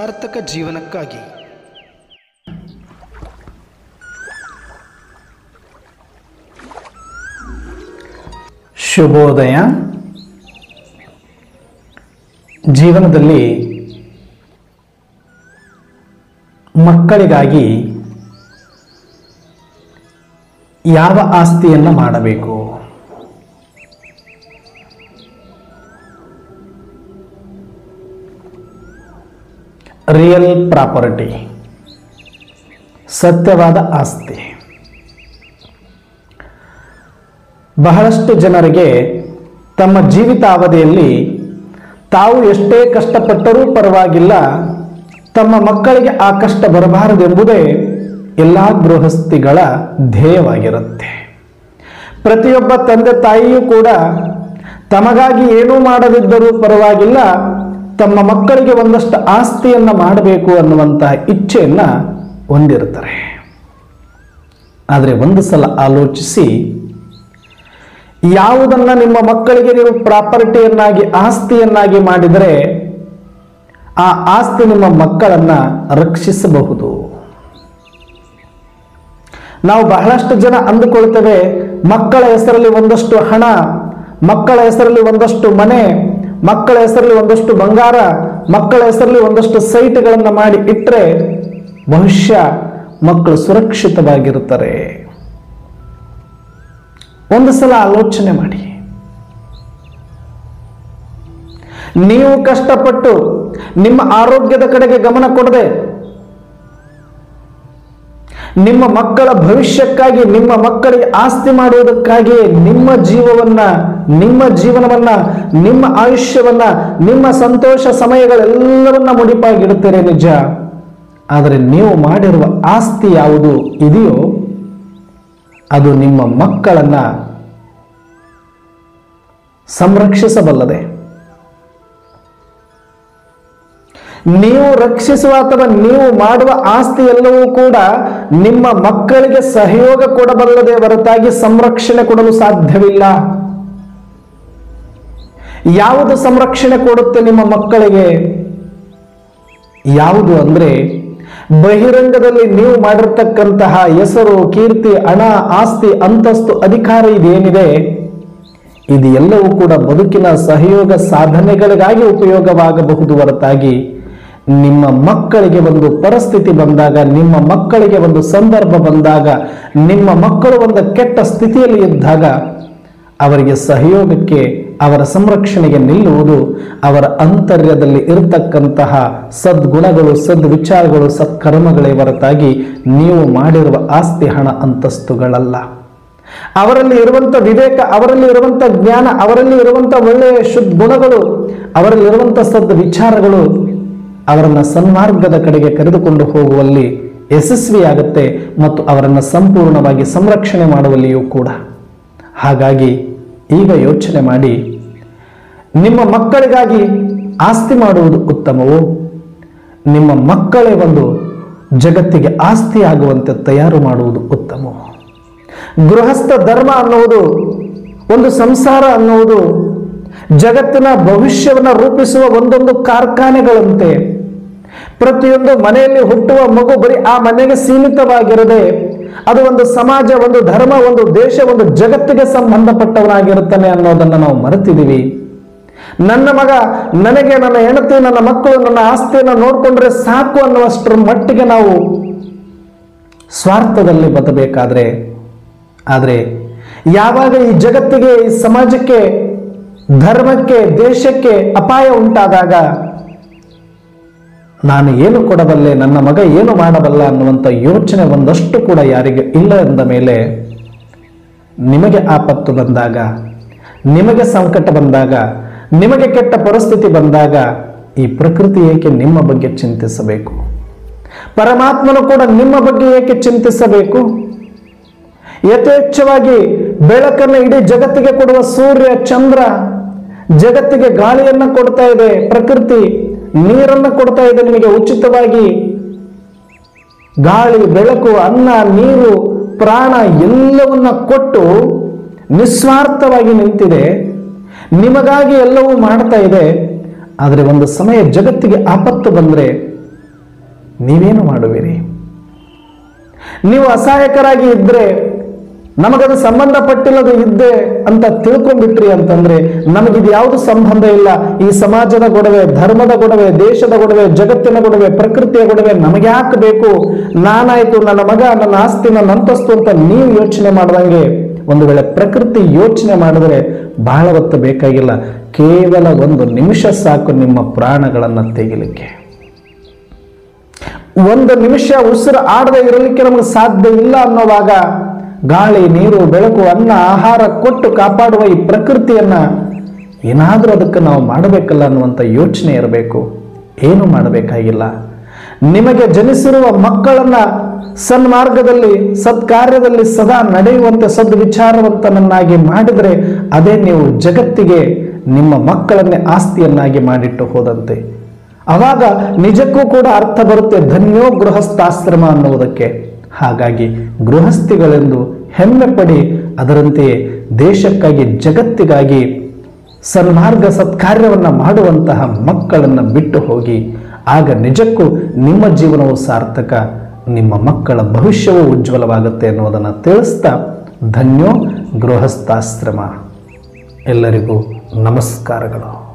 ಸಾರ್ಥಕ ಜೀವನಕ್ಕಾಗಿ ಶುಭೋದಯ ಜೀವನದಲ್ಲಿ ಮಕ್ಕಳಿಗಾಗಿ ಯಾವ ಆಸ್ತಿಯನ್ನು ಮಾಡಬೇಕು ರಿಯಲ್ ಪ್ರಾಪರ್ಟಿ ಸತ್ಯವಾದ ಆಸ್ತಿ ಬಹಳಷ್ಟು ಜನರಿಗೆ ತಮ್ಮ ಜೀವಿತಾವಧಿಯಲ್ಲಿ ತಾವು ಎಷ್ಟೇ ಕಷ್ಟಪಟ್ಟರೂ ಪರವಾಗಿಲ್ಲ ತಮ್ಮ ಮಕ್ಕಳಿಗೆ ಆ ಕಷ್ಟ ಬರಬಾರದೆಂಬುದೇ ಎಲ್ಲ ಗೃಹಸ್ಥಿಗಳ ಧ್ಯೇಯವಾಗಿರುತ್ತೆ ಪ್ರತಿಯೊಬ್ಬ ತಂದೆ ತಾಯಿಯೂ ಕೂಡ ತಮಗಾಗಿ ಏನೂ ಮಾಡದಿದ್ದರೂ ಪರವಾಗಿಲ್ಲ ತಮ್ಮ ಮಕ್ಕಳಿಗೆ ಒಂದಷ್ಟು ಆಸ್ತಿಯನ್ನು ಮಾಡಬೇಕು ಅನ್ನುವಂತಹ ಇಚ್ಛೆಯನ್ನ ಹೊಂದಿರ್ತಾರೆ ಆದರೆ ಒಂದು ಸಲ ಆಲೋಚಿಸಿ ಯಾವುದನ್ನ ನಿಮ್ಮ ಮಕ್ಕಳಿಗೆ ನೀವು ಪ್ರಾಪರ್ಟಿಯನ್ನಾಗಿ ಆಸ್ತಿಯನ್ನಾಗಿ ಮಾಡಿದರೆ ಆ ಆಸ್ತಿ ನಿಮ್ಮ ಮಕ್ಕಳನ್ನ ರಕ್ಷಿಸಬಹುದು ನಾವು ಬಹಳಷ್ಟು ಜನ ಅಂದುಕೊಳ್ತೇವೆ ಮಕ್ಕಳ ಹೆಸರಲ್ಲಿ ಒಂದಷ್ಟು ಹಣ ಮಕ್ಕಳ ಹೆಸರಲ್ಲಿ ಒಂದಷ್ಟು ಮನೆ ಮಕ್ಕಳ ಹೆಸರಲ್ಲಿ ಒಂದಷ್ಟು ಬಂಗಾರ ಮಕ್ಕಳ ಹೆಸರಲ್ಲಿ ಒಂದಷ್ಟು ಸೈಟ್ಗಳನ್ನು ಮಾಡಿ ಇಟ್ಟರೆ ಬಹುಶಃ ಮಕ್ಕಳು ಸುರಕ್ಷಿತವಾಗಿರುತ್ತಾರೆ ಒಂದು ಸಲ ಆಲೋಚನೆ ಮಾಡಿ ನೀವು ಕಷ್ಟಪಟ್ಟು ನಿಮ್ಮ ಆರೋಗ್ಯದ ಕಡೆಗೆ ಗಮನ ಕೊಡದೆ ನಿಮ್ಮ ಮಕ್ಕಳ ಭವಿಷ್ಯಕ್ಕಾಗಿ ನಿಮ್ಮ ಮಕ್ಕಳಿಗೆ ಆಸ್ತಿ ಮಾಡುವುದಕ್ಕಾಗಿ ನಿಮ್ಮ ಜೀವವನ್ನ ನಿಮ್ಮ ಜೀವನವನ್ನ ನಿಮ್ಮ ಆಯುಷ್ಯವನ್ನ ನಿಮ್ಮ ಸಂತೋಷ ಸಮಯಗಳೆಲ್ಲವನ್ನ ಮುಡಿಪಾಗಿಡುತ್ತೀರಿ ನಿಜ ಆದರೆ ನೀವು ಮಾಡಿರುವ ಆಸ್ತಿ ಯಾವುದು ಇದೆಯೋ ಅದು ನಿಮ್ಮ ಮಕ್ಕಳನ್ನ ಸಂರಕ್ಷಿಸಬಲ್ಲದೆ ನೀವು ರಕ್ಷಿಸುವ ಅಥವಾ ನೀವು ಮಾಡುವ ಆಸ್ತಿ ಎಲ್ಲವೂ ಕೂಡ ನಿಮ್ಮ ಮಕ್ಕಳಿಗೆ ಸಹಯೋಗ ಕೊಡಬಲ್ಲದೆ ಹೊರತಾಗಿ ಸಂರಕ್ಷಣೆ ಕೊಡಲು ಸಾಧ್ಯವಿಲ್ಲ ಯಾವುದು ಸಂರಕ್ಷಣೆ ಕೊಡುತ್ತೆ ನಿಮ್ಮ ಮಕ್ಕಳಿಗೆ ಯಾವುದು ಅಂದ್ರೆ ಬಹಿರಂಗದಲ್ಲಿ ನೀವು ಮಾಡಿರ್ತಕ್ಕಂತಹ ಹೆಸರು ಕೀರ್ತಿ ಹಣ ಆಸ್ತಿ ಅಂತಸ್ತು ಅಧಿಕಾರ ಇದೇನಿದೆ ಇದು ಎಲ್ಲವೂ ಕೂಡ ಬದುಕಿನ ಸಹಯೋಗ ಸಾಧನೆಗಳಿಗಾಗಿ ಉಪಯೋಗವಾಗಬಹುದು ಹೊರತಾಗಿ ನಿಮ್ಮ ಮಕ್ಕಳಿಗೆ ಒಂದು ಪರಿಸ್ಥಿತಿ ಬಂದಾಗ ನಿಮ್ಮ ಮಕ್ಕಳಿಗೆ ಒಂದು ಸಂದರ್ಭ ಬಂದಾಗ ನಿಮ್ಮ ಮಕ್ಕಳು ಒಂದು ಕೆಟ್ಟ ಸ್ಥಿತಿಯಲ್ಲಿ ಇದ್ದಾಗ ಅವರಿಗೆ ಸಹಯೋಗಕ್ಕೆ ಅವರ ಸಂರಕ್ಷಣೆಗೆ ನಿಲ್ಲುವುದು ಅವರ ಅಂತರ್ಯದಲ್ಲಿ ಇರತಕ್ಕಂತಹ ಸದ್ಗುಣಗಳು ಸದ್ವಿಚಾರಗಳು ಸತ್ಕರ್ಮಗಳೇ ಹೊರತಾಗಿ ನೀವು ಮಾಡಿರುವ ಆಸ್ತಿ ಹಣ ಅಂತಸ್ತುಗಳಲ್ಲ ಅವರಲ್ಲಿ ಇರುವಂತ ವಿವೇಕ ಅವರಲ್ಲಿ ಇರುವಂತ ಜ್ಞಾನ ಅವರಲ್ಲಿ ಇರುವಂತ ಒಳ್ಳೆಯ ಶುದ್ಧ ಗುಣಗಳು ಅವರಲ್ಲಿ ಇರುವಂತ ಸದ್ ವಿಚಾರಗಳು ಅವರನ್ನ ಸನ್ಮಾರ್ಗದ ಕಡೆಗೆ ಕರೆದುಕೊಂಡು ಹೋಗುವಲ್ಲಿ ಯಶಸ್ವಿಯಾಗುತ್ತೆ ಮತ್ತು ಅವರನ್ನು ಸಂಪೂರ್ಣವಾಗಿ ಸಂರಕ್ಷಣೆ ಮಾಡುವಲ್ಲಿಯೂ ಕೂಡ ಹಾಗಾಗಿ ಈಗ ಯೋಚನೆ ಮಾಡಿ ನಿಮ್ಮ ಮಕ್ಕಳಿಗಾಗಿ ಆಸ್ತಿ ಮಾಡುವುದು ಉತ್ತಮವೋ ನಿಮ್ಮ ಮಕ್ಕಳೇ ಒಂದು ಜಗತ್ತಿಗೆ ಆಸ್ತಿ ಆಗುವಂತೆ ತಯಾರು ಮಾಡುವುದು ಉತ್ತಮವೋ ಗೃಹಸ್ಥ ಧರ್ಮ ಅನ್ನುವುದು ಒಂದು ಸಂಸಾರ ಅನ್ನುವುದು ಜಗತ್ತಿನ ಭವಿಷ್ಯವನ್ನು ರೂಪಿಸುವ ಒಂದೊಂದು ಕಾರ್ಖಾನೆಗಳಂತೆ ಪ್ರತಿಯೊಂದು ಮನೆಯಲ್ಲಿ ಹುಟ್ಟುವ ಮಗು ಬರೀ ಆ ಮನೆಗೆ ಸೀಮಿತವಾಗಿರದೆ ಅದು ಒಂದು ಸಮಾಜ ಒಂದು ಧರ್ಮ ಒಂದು ದೇಶ ಒಂದು ಜಗತ್ತಿಗೆ ಸಂಬಂಧಪಟ್ಟವನಾಗಿರುತ್ತಾನೆ ಅನ್ನೋದನ್ನು ನಾವು ಮರೆತಿದ್ದೀವಿ ನನ್ನ ಮಗ ನನಗೆ ನನ್ನ ಹೆಂಡತಿ ನನ್ನ ಮಕ್ಕಳು ನನ್ನ ಆಸ್ತಿಯನ್ನು ನೋಡಿಕೊಂಡ್ರೆ ಸಾಕು ಅನ್ನುವಷ್ಟರ ಮಟ್ಟಿಗೆ ನಾವು ಸ್ವಾರ್ಥದಲ್ಲಿ ಬದಬೇಕಾದ್ರೆ ಆದರೆ ಯಾವಾಗ ಈ ಜಗತ್ತಿಗೆ ಈ ಸಮಾಜಕ್ಕೆ ಧರ್ಮಕ್ಕೆ ದೇಶಕ್ಕೆ ಅಪಾಯ ಉಂಟಾದಾಗ ನಾನು ಏನು ಕೊಡಬಲ್ಲೆ ನನ್ನ ಮಗ ಏನು ಮಾಡಬಲ್ಲ ಅನ್ನುವಂಥ ಯೋಚನೆ ಒಂದಷ್ಟು ಕೂಡ ಯಾರಿಗೆ ಇಲ್ಲ ಎಂದ ಮೇಲೆ ನಿಮಗೆ ಆಪತ್ತು ಬಂದಾಗ ನಿಮಗೆ ಸಂಕಟ ಬಂದಾಗ ನಿಮಗೆ ಕೆಟ್ಟ ಪರಿಸ್ಥಿತಿ ಬಂದಾಗ ಈ ಪ್ರಕೃತಿ ಏಕೆ ನಿಮ್ಮ ಬಗ್ಗೆ ಚಿಂತಿಸಬೇಕು ಪರಮಾತ್ಮನು ಕೂಡ ನಿಮ್ಮ ಬಗ್ಗೆ ಏಕೆ ಚಿಂತಿಸಬೇಕು ಯಥೇಚ್ಛವಾಗಿ ಬೆಳಕನ್ನು ಇಡೀ ಜಗತ್ತಿಗೆ ಕೊಡುವ ಸೂರ್ಯ ಚಂದ್ರ ಜಗತ್ತಿಗೆ ಗಾಳಿಯನ್ನ ಕೊಡ್ತಾ ಇದೆ ಪ್ರಕೃತಿ ನೀರನ್ನು ಕೊಡ್ತಾ ಇದೆ ನಿಮಗೆ ಉಚಿತವಾಗಿ ಗಾಳಿ ಬೆಳಕು ಅನ್ನ ನೀರು ಪ್ರಾಣ ಎಲ್ಲವನ್ನ ಕೊಟ್ಟು ನಿಸ್ವಾರ್ಥವಾಗಿ ನಿಂತಿದೆ ನಿಮಗಾಗಿ ಎಲ್ಲವೂ ಮಾಡ್ತಾ ಇದೆ ಆದರೆ ಒಂದು ಸಮಯ ಜಗತ್ತಿಗೆ ಆಪತ್ತು ಬಂದರೆ ನೀವೇನು ಮಾಡುವಿರಿ ನೀವು ಅಸಹಾಯಕರಾಗಿ ಇದ್ರೆ ನಮಗದು ಸಂಬಂಧಪಟ್ಟಿಲ್ಲದು ಇದ್ದೆ ಅಂತ ತಿಳ್ಕೊಂಡ್ಬಿಟ್ರಿ ಅಂತಂದ್ರೆ ನಮಗಿದು ಯಾವುದು ಸಂಬಂಧ ಇಲ್ಲ ಈ ಸಮಾಜದ ಗೊಡವೆ ಧರ್ಮದ ಗೊಡವೆ ದೇಶದ ಗೊಡವೆ ಜಗತ್ತಿನ ಗೊಡವೆ ಪ್ರಕೃತಿಯ ಗೊಡವೆ ನಮಗೆ ಯಾಕೆ ಬೇಕು ನಾನಾಯ್ತು ನನ್ನ ಮಗ ನನ್ನ ಆಸ್ತಿ ನನ್ನ ಅಂತಸ್ತು ಅಂತ ನೀವು ಯೋಚನೆ ಮಾಡ್ದಂಗೆ ಒಂದು ವೇಳೆ ಪ್ರಕೃತಿ ಯೋಚನೆ ಮಾಡಿದ್ರೆ ಬಹಳ ಹೊತ್ತು ಬೇಕಾಗಿಲ್ಲ ಕೇವಲ ಒಂದು ನಿಮಿಷ ಸಾಕು ನಿಮ್ಮ ಪ್ರಾಣಗಳನ್ನು ತೆಗಿಲಿಕ್ಕೆ ಒಂದು ನಿಮಿಷ ಉಸಿರು ಆಡದೆ ಇರಲಿಕ್ಕೆ ನಮಗೆ ಸಾಧ್ಯ ಇಲ್ಲ ಅನ್ನೋವಾಗ ಗಾಳಿ ನೀರು ಬೆಳಕು ಅನ್ನ ಆಹಾರ ಕೊಟ್ಟು ಕಾಪಾಡುವ ಈ ಪ್ರಕೃತಿಯನ್ನ ಏನಾದರೂ ಅದಕ್ಕೆ ನಾವು ಮಾಡಬೇಕಲ್ಲ ಅನ್ನುವಂಥ ಯೋಚನೆ ಇರಬೇಕು ಏನು ಮಾಡಬೇಕಾಗಿಲ್ಲ ನಿಮಗೆ ಜನಿಸಿರುವ ಮಕ್ಕಳನ್ನ ಸನ್ಮಾರ್ಗದಲ್ಲಿ ಸತ್ಕಾರ್ಯದಲ್ಲಿ ಸದಾ ನಡೆಯುವಂತೆ ಸದ್ವಿಚಾರವಂತನನ್ನಾಗಿ ಮಾಡಿದರೆ ಅದೇ ನೀವು ಜಗತ್ತಿಗೆ ನಿಮ್ಮ ಮಕ್ಕಳನ್ನೇ ಆಸ್ತಿಯನ್ನಾಗಿ ಮಾಡಿಟ್ಟು ಹೋದಂತೆ ಅವಾಗ ನಿಜಕ್ಕೂ ಕೂಡ ಅರ್ಥ ಬರುತ್ತೆ ಧನ್ಯೋ ಗೃಹಸ್ಥಾಶ್ರಮ ಅನ್ನುವುದಕ್ಕೆ ಹಾಗಾಗಿ ಗೃಹಸ್ಥಿಗಳೆಂದು ಹೆಮ್ಮೆ ಪಡಿ ಅದರಂತೆಯೇ ದೇಶಕ್ಕಾಗಿ ಜಗತ್ತಿಗಾಗಿ ಸನ್ಮಾರ್ಗ ಸತ್ಕಾರ್ಯವನ್ನು ಮಾಡುವಂತಹ ಮಕ್ಕಳನ್ನು ಬಿಟ್ಟು ಹೋಗಿ ಆಗ ನಿಜಕ್ಕೂ ನಿಮ್ಮ ಜೀವನವು ಸಾರ್ಥಕ ನಿಮ್ಮ ಮಕ್ಕಳ ಭವಿಷ್ಯವೂ ಉಜ್ವಲವಾಗುತ್ತೆ ಅನ್ನೋದನ್ನು ತಿಳಿಸ್ತಾ ಧನ್ಯೋ ಗೃಹಸ್ಥಾಶ್ರಮ ಎಲ್ಲರಿಗೂ ನಮಸ್ಕಾರಗಳು